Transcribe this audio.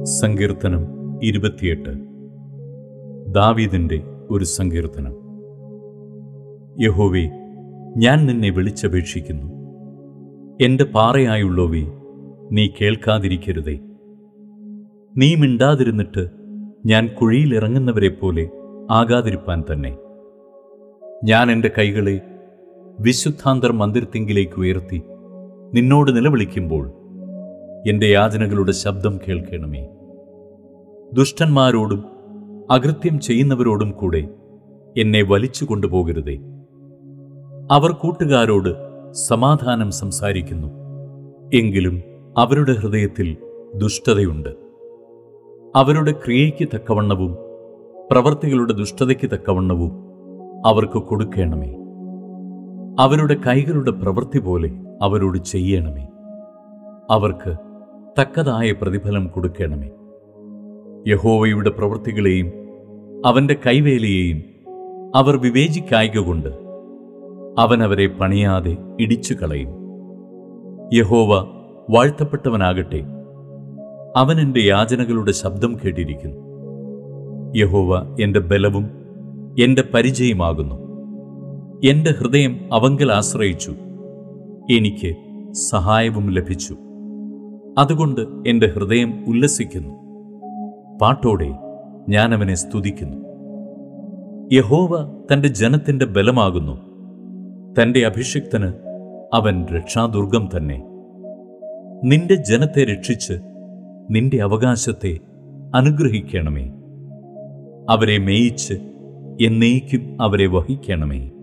സങ്കീർത്തനം ഇരുപത്തിയെട്ട് ദാവീദിന്റെ ഒരു സങ്കീർത്തനം യഹോവേ ഞാൻ നിന്നെ വിളിച്ചപേക്ഷിക്കുന്നു എന്റെ പാറയായുള്ളവേ നീ കേൾക്കാതിരിക്കരുതേ നീ മിണ്ടാതിരുന്നിട്ട് ഞാൻ കുഴിയിലിറങ്ങുന്നവരെ പോലെ ആകാതിരിപ്പാൻ തന്നെ ഞാൻ എൻ്റെ കൈകളെ വിശുദ്ധാന്തർ മന്ദിരത്തിങ്കിലേക്ക് ഉയർത്തി നിന്നോട് നിലവിളിക്കുമ്പോൾ എൻ്റെ യാചനകളുടെ ശബ്ദം കേൾക്കണമേ ദുഷ്ടന്മാരോടും അകൃത്യം ചെയ്യുന്നവരോടും കൂടെ എന്നെ വലിച്ചു കൊണ്ടുപോകരുതേ അവർ കൂട്ടുകാരോട് സമാധാനം സംസാരിക്കുന്നു എങ്കിലും അവരുടെ ഹൃദയത്തിൽ ദുഷ്ടതയുണ്ട് അവരുടെ ക്രിയയ്ക്ക് തക്കവണ്ണവും പ്രവർത്തികളുടെ ദുഷ്ടതയ്ക്ക് തക്കവണ്ണവും അവർക്ക് കൊടുക്കണമേ അവരുടെ കൈകളുടെ പ്രവൃത്തി പോലെ അവരോട് ചെയ്യണമേ അവർക്ക് തക്കതായ പ്രതിഫലം കൊടുക്കണമേ യഹോവയുടെ പ്രവൃത്തികളെയും അവന്റെ കൈവേലയെയും അവർ വിവേചിക്കായ്ക കൊണ്ട് അവൻ അവരെ പണിയാതെ ഇടിച്ചു കളയും യഹോവ വാഴ്ത്തപ്പെട്ടവനാകട്ടെ അവൻ എൻ്റെ യാചനകളുടെ ശബ്ദം കേട്ടിരിക്കുന്നു യഹോവ എൻ്റെ ബലവും എൻ്റെ പരിചയമാകുന്നു എൻ്റെ ഹൃദയം അവങ്കൽ ആശ്രയിച്ചു എനിക്ക് സഹായവും ലഭിച്ചു അതുകൊണ്ട് എൻ്റെ ഹൃദയം ഉല്ലസിക്കുന്നു പാട്ടോടെ ഞാൻ അവനെ സ്തുതിക്കുന്നു യഹോവ തൻ്റെ ജനത്തിൻ്റെ ബലമാകുന്നു തൻ്റെ അഭിഷിക്തന് അവൻ രക്ഷാദുർഗം തന്നെ നിന്റെ ജനത്തെ രക്ഷിച്ച് നിന്റെ അവകാശത്തെ അനുഗ്രഹിക്കണമേ അവരെ മേയിച്ച് എന്നേക്കും അവരെ വഹിക്കണമേ